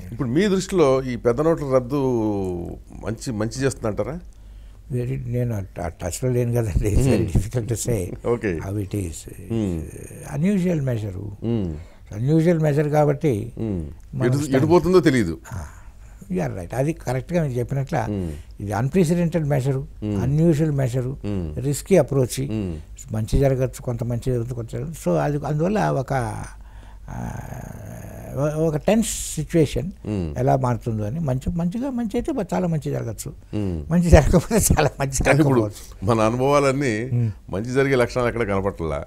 ఇప్పుడు మీ దృష్టిలో ఈ పెద్ద నోట్ల రద్దు మంచి మంచి చేస్తుందంటారా వెరీ నేను ఆ టచ్లో లేను కదండి it's very difficult to say Okay. How it is unusual measure మ్మ్. అన్యూజువల్ మెజర్ కాబట్టి మ్మ్. మనం ఎటు ఎడిపోతుందో తెలియదు యూఆర్ రైట్ అది కరెక్ట్గా మీరు చెప్పినట్ల ఇది unprecedented measure unusual measure risky approach మంచి జరగచ్చు కొంత మంచి జరగచ్చు కొంత జరగచ్చు సో అది అందువల్ల ఒక ఆ, ఒక టెన్స్ సిచ్యువేషన్ ఎలా మారుతుందో అని మంచి మంచిగా మంచి అయితే చాలా మంచి జరగచ్చు మంచి జరగకపోతే చాలా మంచి కానీ ఇప్పుడు జరగకపోవచ్చు మన అనుభవాలన్నీ మంచి జరిగే లక్షణాలు ఎక్కడ కనపట్లా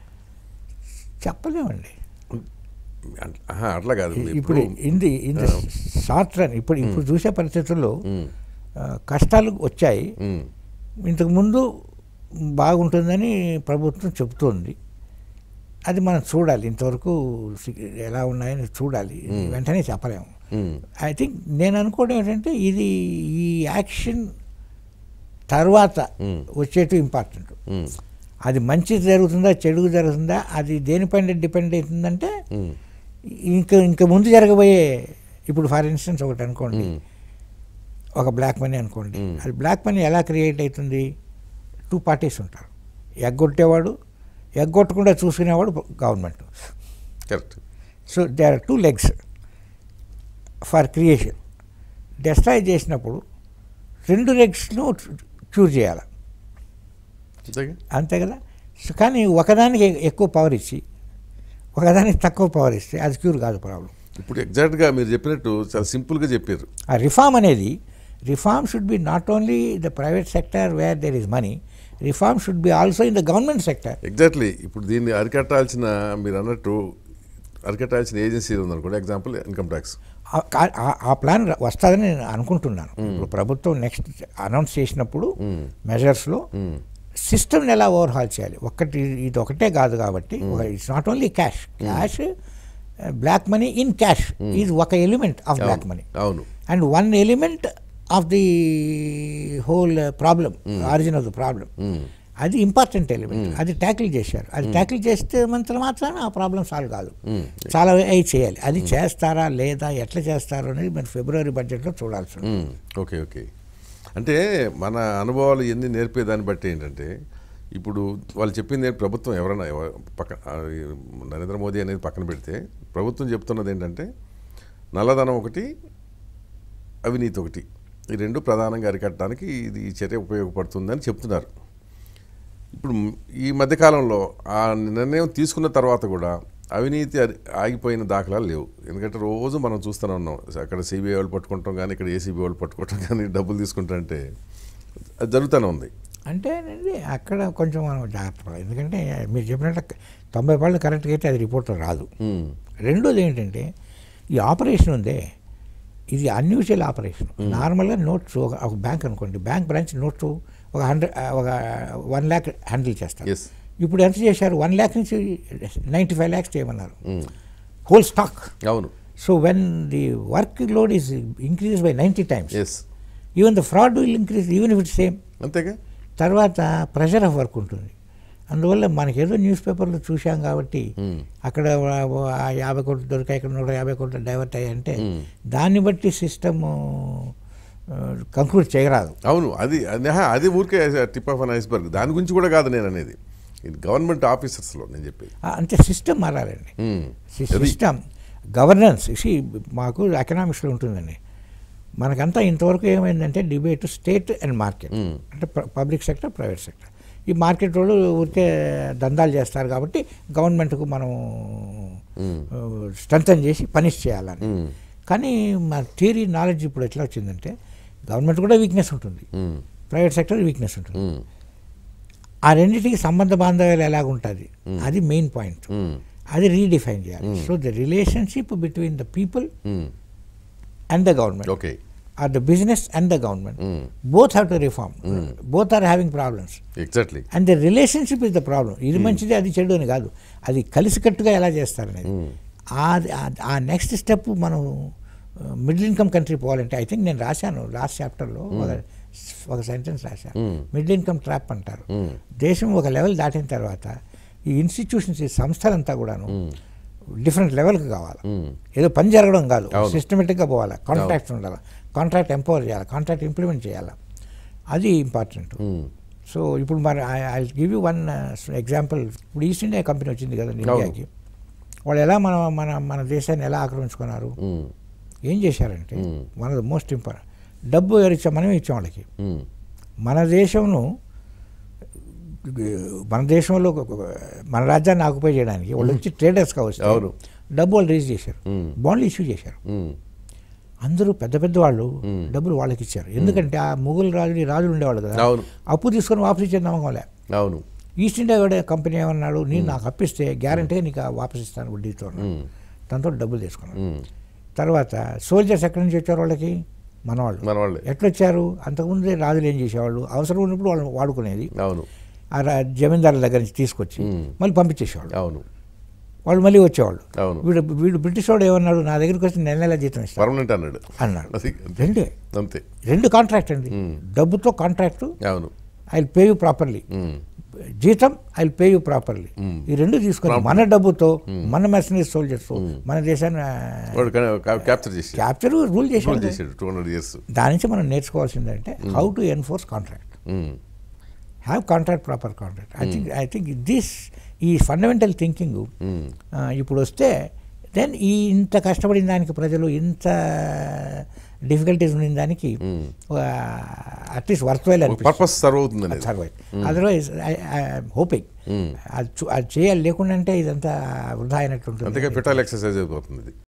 చెప్పలేమండి అంట్- ఆహా, అట్లా కాదు ఇప్పుడు ఇంది ఇన్ ద షార్ట్ రన్ ఇప్పుడు ఇప్పుడు చూసే పరిస్థితుల్లో ఆ, కష్టాలు వచ్చాయి మ్మ్. ఇంతకుముందు బాగుంటుందని ప్రభుత్వం చెబుతోంది అది మనం చూడాలి ఇంతవరకు సి- ఎలా ఉన్నాయని చూడాలి వెంటనే చెప్పలేము మ్మ్. ఐ థింక్ నేను అనుకోవడం ఏంటంటే ఇది ఈ యాక్షన్ తర్వాత వచ్చేటు ఇంపార్టెంట్ మ్మ్. అది మంచి జరుగుతుందా చెడు జరుగుతుందా అది దేనిపైన డిపెండ్ అవుతుందంటే ఇంకా ఇంకా ముందు జరగబోయే ఇప్పుడు ఫర్ ఇన్స్టెన్స్ ఒకటి అనుకోండి ఒక బ్లాక్ మనీ అనుకోండి అది బ్లాక్ మనీ ఎలా క్రియేట్ అవుతుంది టూ పార్టీస్ ఉంటారు ఎగ్గొట్టేవాడు ఎగ్గొట్టకుండా చూసుకునేవాడు government correct so they are two legs for creation destroy చేసినప్పుడు రెండు లెగ్స్ను క్యూర్ చేయాలి అంతేగా అంతే కదా సో కానీ ఒకదానికి ఎక్కువ పవర్ ఇచ్చి ఒకదానికి తక్కువ పవర్ ఇస్తే అది క్యూర్ కాదు ప్రాబ్లం ఇప్పుడు ఎగ్జాక్ట్గా మీరు చెప్పినట్టు చాలా సింపుల్గా చెప్పారు ఆ రిఫార్మ్ అనేది reform should be not only the private sector where there is money reform should be also in the government sector exactly ఇప్పుడు దీన్ని అరికట్టాల్సిన మీరు అన్నట్టు అరికట్టాల్సిన ఏజెన్సీ ఉందనుకోండి ఎగ్జాంపుల్ ఇన్కమ్ ట్యాక్స్ ఆ ప్లాన్ వస్తుందని నేను అనుకుంటున్నాను ఇప్పుడు ప్రభుత్వం నెక్స్ట్ అనౌన్స్ చేసినప్పుడు మెజర్స్లో సిస్టమ్ని ఎలా ఓవర్హాల్ చేయాలి ఒక్కటి ఇది ఒకటే కాదు కాబట్టి it's not only cash cash black money in cash is ఒక ఎలిమెంట్ ఆఫ్ బ్లాక్ మనీ అవును and one element of the whole problem origin of the problem అది ఇంపార్టెంట్ ఎలిమెంట్ అది ట్యాకిల్ చేశారు అది ట్యాకిల్ చేస్తే మంత్రం మాత్రాన ఆ ప్రాబ్లం సాల్వ్ కాదు చాలా అవి చేయాలి అది చేస్తారా లేదా ఎట్లా చేస్తారో అనేది మరి ఫిబ్రవరి బడ్జెట్లో చూడాల్సి ఉంది మ్మ్. ఓకే ఓకే అంటే మన అనుభవాలు ఎన్ని నేర్పేదాన్ని బట్టి ఏంటంటే ఇప్పుడు వాళ్ళు చెప్పింది ఏంటి, ప్రభుత్వం ఎవరైనా ఎవ- పక్కన ఆ, ఈ నరేంద్ర మోదీ అనేది పక్కన పెడితే ప్రభుత్వం చెప్తున్నది ఏంటంటే నల్లధనం ఒకటి అవినీతి ఒకటి ఈ రెండు ప్రధానంగా అరికట్టడానికి ఇది ఈ చర్య ఉపయోగపడుతుందని చెప్తున్నారు ఇప్పుడు ఈ మధ్యకాలంలో ఆ నిర్ణయం తీసుకున్న తర్వాత కూడా అవినీతి అరి- ఆగిపోయిన దాఖలాలు లేవు ఎందుకంటే రోజు మనం చూస్తూనే ఉన్నాం అక్కడ సిబిఐ వాళ్ళు పట్టుకుంటాం కానీ ఇక్కడ ఏసీబీ వాళ్ళు పట్టుకోవటం కానీ డబ్బులు తీసుకుంటారంటే అది జరుగుతూనే ఉంది అంటే అండి అక్కడ కొంచెం మనం జాగ్రత్త పడాలి ఎందుకంటే మీరు చెప్పినట్టు తొంభై పళ్ళు కరెక్ట్గా అయితే అది రిపోర్ట్లో రాదు మ్మ్. రెండోది ఏంటంటే ఈ ఆపరేషన్ ఉందే ఇది అన్యూజువల్ ఆపరేషన్ నార్మల్గా నోట్స్ ఒక ఒక బ్యాంక్ అనుకోండి బ్యాంక్ బ్రాంచ్ నోట్స్ ఒక హండ్రెడ్ ఒక వన్ ల్యాక్ హ్యాండిల్ చేస్తారు Yes. ఇప్పుడు ఎంత చేశారు వన్ ల్యాక్ నుంచి నైంటీ ఫైవ్ ల్యాక్స్ చేయమన్నారు హోల్ స్టాక్ అవును so when the work load is increase by ninety times yes even the fraud will increase even if it same అంతేగా తర్వాత ప్రెషర్ ఆఫ్ వర్క్ ఉంటుంది అందువల్ల మనకేదో న్యూస్ పేపర్లో చూసాం కాబట్టి అక్కడ వా- ఆ యాభై కోట్లు దొరికాయి ఇక్కడ నూట యాభై కోట్లు డైవర్ట్ అయ్యాయంటే దాన్ని బట్టి సిస్టమ్ కంక్లూడ్ చేయరాదు అవును అది అది ఆహా, అది ఊరికే టిప్ ఆఫ్ అన్ ఐస్బర్గ్ దాని గురించి కూడా కాదు నేను అనేది ఇది గవర్నమెంట్ ఆఫీసర్స్లో నేను చెప్పేది ఆ, అంటే సిస్టమ్ మారాలండి మ్మ్. సిస్టమ్ గవర్నెన్స్ ఇసి మాకు ఎకనామిక్స్లో ఉంటుందండి మనకంతా ఇంతవరకు ఏమైందంటే డిబేట్ స్టేట్ అండ్ మార్కెట్ అంటే పబ్లిక్ సెక్టర్ ప్రైవేట్ సెక్టర్ ఈ మార్కెట్ వాళ్ళు ఊరికే దందాలు చేస్తారు కాబట్టి గవర్నమెంట్కు మనం స్ట్రెంథన్ చేసి పనిష్ చేయాలని కానీ మా థియరీ నాలెడ్జ్ ఇప్పుడు ఎట్లా వచ్చిందంటే గవర్నమెంట్ కూడా వీక్నెస్ ఉంటుంది మ్మ్. ప్రైవేట్ సెక్టర్ వీక్నెస్ ఉంటుంది మ్మ్. ఆ రెండింటికి సంబంధ బాంధవ్యాలు ఎలాగ ఉంటుంది అది మెయిన్ పాయింట్ మ్మ్. అది రీడిఫైన్ చేయాలి so the relationship between the people మ్మ్. And the government okay or the business and the government both have to reform both are having problems exactly and the relationship is the problem ఇది మంచిది అది చెడు అని కాదు అది కలిసికట్టుగా ఎలా చేస్తారనేది ఆ- ఆ- ఆ నెక్స్ట్ స్టెప్ మనం మిడిల్ ఇన్కమ్ కంట్రీ పోవాలంటే ఐ థింక్ నేను రాశాను లాస్ట్ చాప్టర్లో ఒక ఒక సెంటెన్స్ రాశాను మిడిల్ ఇన్కమ్ ట్రాప్ అంటారు దేశం ఒక లెవెల్ దాటిన తర్వాత ఈ ఇన్స్టిట్యూషన్స్ ఈ సంస్థలంతా కూడాను డిఫరెంట్ లెవెల్కి కావాలి ఉమ్, ఏదో పని జరగడం కాదు అవును. సిస్టమేటిక్గా పోవాలి కాంట్రాక్ట్స్ ఉండాలి కాంట్రాక్ట్ ఎంపవర్ చేయాలి కాంట్రాక్ట్ ఇంప్లిమెంట్ చేయాలి అది ఇంపార్టెంట్ ఉమ్, సో ఇప్పుడు మరి I give you one example ఇప్పుడు ఈస్ట్ ఇండియా కంపెనీ వచ్చింది కదండి అవును. ఇండియాకి వాళ్ళు ఎలా మన మన మన దేశాన్ని ఎలా ఆక్రమించుకున్నారు ఉమ్, ఏం చేశారంటే Hmm. మన మోస్ట్ ఇంపార్టెంట్ డబ్బు ఎవరు ఇచ్చాం మనమే ఇచ్చాం వాళ్ళకి ఉమ్, మన దేశంను మన దేశంలో మన రాజ్యాన్ని ఆక్యుపై చేయడానికి వాళ్ళు వచ్చి ట్రేడర్స్గా వస్తే అవును. డబ్బు వాళ్ళు రిలీజ్ చేశారు Hmm. బాండ్లు ఇష్యూ చేశారు ఉమ్, అందరూ పెద్ద పెద్ద వాళ్ళు Hmm. డబ్బులు వాళ్ళకి ఇచ్చారు ఎందుకంటే ఆ ముగుల్ రాజులు ఈ రాజులు ఉండేవాళ్ళు కదా అవును అప్పు తీసుకొని వాపసు ఇచ్చే నమ్మకం లే అవును ఈస్ట్ ఇండియా కూడా కంపెనీ ఏమన్నాడు నేను నాకు అప్పిస్తే గ్యారంటీగా నీకు ఆ వాపసు ఇస్తాను వడ్డీతో అన్నాడు. ఉమ్, దాంతో డబ్బులు తీసుకున్నాడు ఉమ్, తర్వాత సోల్జర్స్ ఎక్కడి నుంచి వచ్చారు వాళ్ళకి మనవాళ్ళు మన వాళ్ళే ఎట్లొచ్చారు అంతకుముందే రాజులు ఏం చేసేవాళ్ళు అవసరం ఉన్నప్పుడు వాళ్ళు వాడుకునేది అవును ఆ రా- జమీందారుల దగ్గర నుంచి తీసుకొచ్చి మ్మ్. మళ్ళీ పంపించేసేవాళ్ళు అవును వాళ్ళు మళ్ళీ వచ్చేవాళ్ళు అవును వీడు వీడు బ్రిటిష్ వాడు ఏమన్నాడు నా దగ్గరికి వచ్చి నెల నెల జీతం ఇస్తాను పర్మనెంట్ అన్నాడు అన్నాడు అది రెండే అంతే రెండు కాంట్రాక్ట్ అండి మ్మ్. డబ్బుతో కాంట్రాక్ట్ అవును I pay you properly um, జీతం ఐ పే యూ ప్రాపర్లీ మ్మ్. ఈ రెండు తీసుకొని మన డబ్బుతో మన మెర్సనరీ సోల్జర్స్ మన దేశాన్ని వాడు క్యాప్చర్ చేసి క్యాప్చర్ రూల్ రూల్ చేశారు చేసాడు టూ హండ్రెడ్ ఇయర్స్ దాని నుంచి మనం నేర్చుకోవాల్సిందంటే how to enforce contract have contract proper contract I think I think this ఈ ఫండమెంటల్ థింకింగ్ ఇప్పుడు వస్తే దెన్ ఈ ఇంత కష్టపడిన దానికి ప్రజలు ఇంత డిఫికల్టీస్ ఉన్న దానికి అట్లీస్ట్ వర్త్ వైల్ అనిపిస్తుంది పర్పస్ సర్వ్ అవుతుంది అనేది సర్వైవ్ అదర్వైజ్ హోపింగ్ అది చూ- అది చేయాలి లేకుండా అంటే ఇదంతా వృధా అయినట్టు ఉంటుంది అంతేగా ఫిటాల్ ఎక్సర్సైజ్ అయిపోతుంది ఇది